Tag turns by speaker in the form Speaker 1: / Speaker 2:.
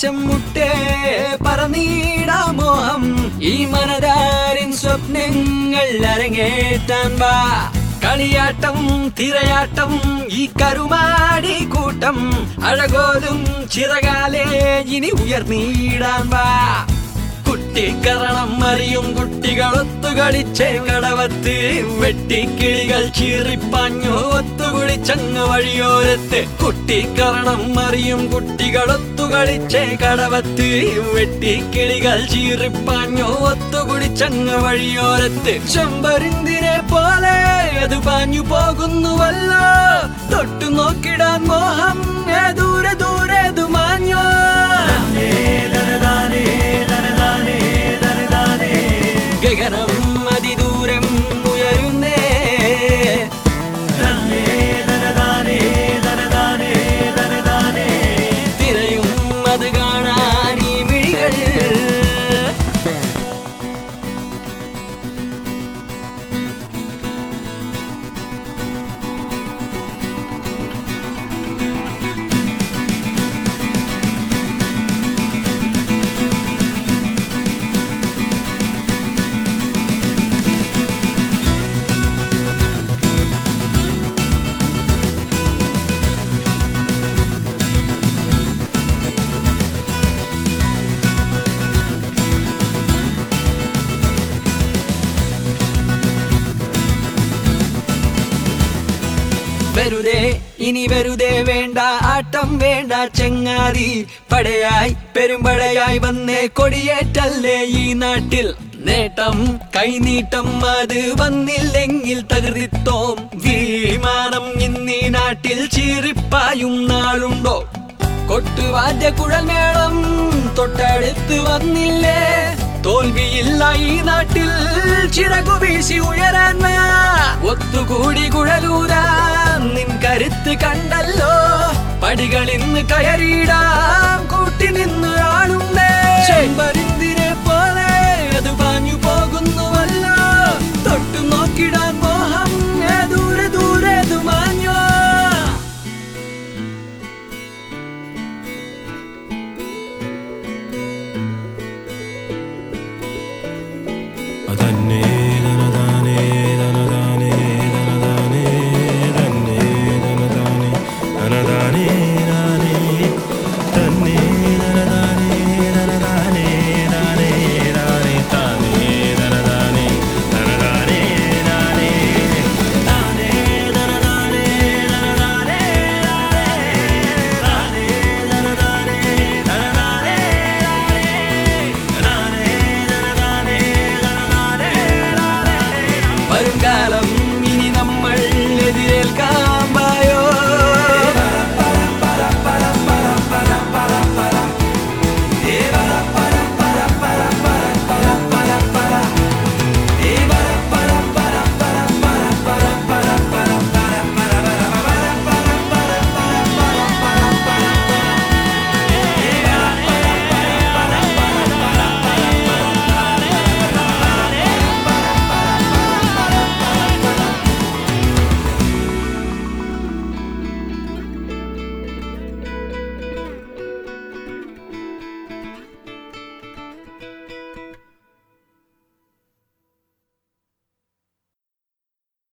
Speaker 1: ആകാശം മുട്ടേ പറന്നീടാ മോഹം ഈ മനതാരിൻ സ്വപ്നങ്ങൾ അരങ്ങേറ്റാൻ വാ കളിയാട്ടം തിരയാട്ടം ഈ കരുമാടി കൂട്ടം അഴകോലും ചിറകാലേ ഇനി ഉയർന്നീടാൻ വാ കുട്ടിക്കരണം അറിയും കുട്ടികൾ ഒത്തുകളിച്ചേ കടവത്ത് വെട്ടിക്കിളികൾ ചീറിപ്പാഞ്ഞു ഒത്തുകുളിച്ചങ്ങ് വഴിയോരത്ത് കുട്ടിക്കരണം അറിയും കുട്ടികൾ ഒത്തുകളിച്ചേ കടവത്ത് വെട്ടിക്കിളികൾ ചീറിപ്പാഞ്ഞു ഒത്തുകുളിച്ചങ്ങ് വഴിയോരത്ത് ചെമ്പരിന്തിനെ പോലെ അത് പാഞ്ഞു പോകുന്നുവല്ലോ തൊട്ടു നോക്കിടാൻ മോഹം ഏ ദൂരെ ദൂരെ അത് മാഞ്ഞോ ഗഗനം അതിദൂരം ഉയരുന്നേ തിരയും അത് കാണാൻ ഈ മിഴികൾ വെറുതെ ഇനി വെറുതെ വേണ്ട ആട്ടം വേണ്ട ചെങ്ങാതി പടയായി പെരുമ്പടയായി വന്നേ കൊടിയേറ്റല്ലേ ഈ നാട്ടിൽ നേട്ടം കൈനീട്ടം അത് വന്നില്ലെങ്കിൽ തകൃതിത്തോം വിമാനം ഇന്നീ നാട്ടിൽ ചീറിപ്പായും നാളുണ്ടോ കൊട്ടുവാദ്യ കുഴൽമേളം തൊട്ടടുത്ത് വന്നില്ലേ തോൽവിയില്ല ഈ നാട്ടിൽ ചിറകു വീശി ഉയരാൻ വാ. ഒത്തുകൂടി കുഴലൂരാം നിൻ കരുത്ത് കണ്ടല്ലോ പടികൾ ഇന്ന് കയറിയിടാം കൂട്ടി നിന്ന് ആളും